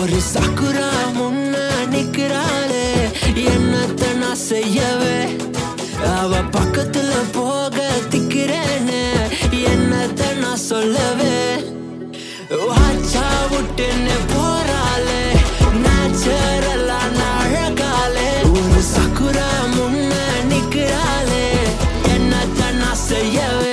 ஒரு சக்குரா முன்ன நிக்கிறாளே என்னத்த நான் செய்யவே அவ பக்கத்துல போக திக்கிறேன்னு என்னத்த நான் சொல்லவே வாச்சா விட்டுன்னு போறாளே நேச்சுரலா அழகாலே ஒரு சக்குரா முன்ன நிக்கிறாளே என்னத்த நான் செய்யவே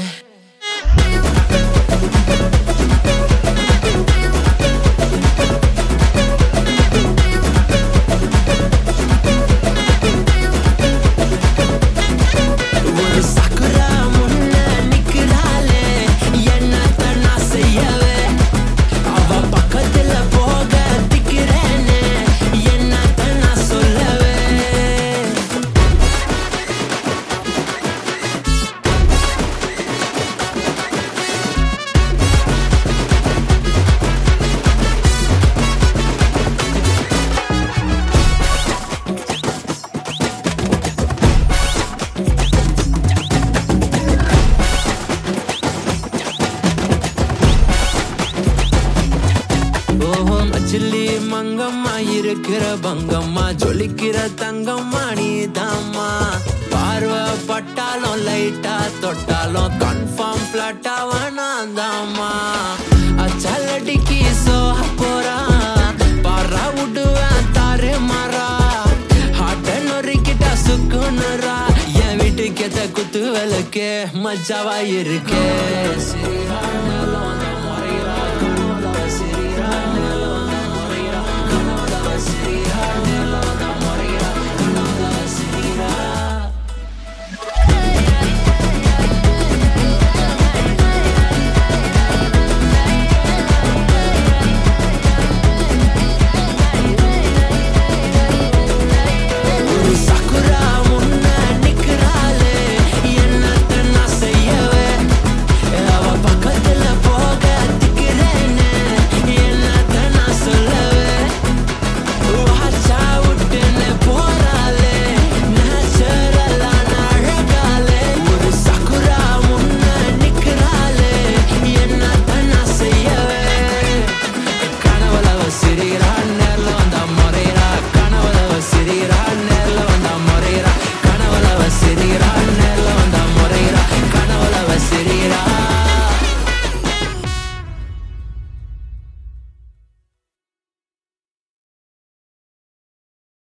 ஒரு சக்குரா முன்ன நிக்கிறாளே என்னத்த நான் செய்யவே அவ பக்கத்துல போக திக்கிறேன்னு என்னத்த நான் சொல்லவே ஓஹோ மச்சில்லி மங்கம்மா இருக்கிற பங்கம்மா ஜொலிக்கிற தங்கம்மா நீதாம்மா பார்வை பட்டாலும் லைட்டா தொட்டாலும் கன்ஃபார்ம் பிளாட்டா வேணாந்தாம்மா அச்சலடிக்கு சோக போறா பாரா விடுவேன் தாரு மாறா ஹாட்ட நொறுக்கிட்டா சுக்குனுரா என் வீட்டுக்கு எத்த குத்து விளக்கே மஜாவா இருக்கே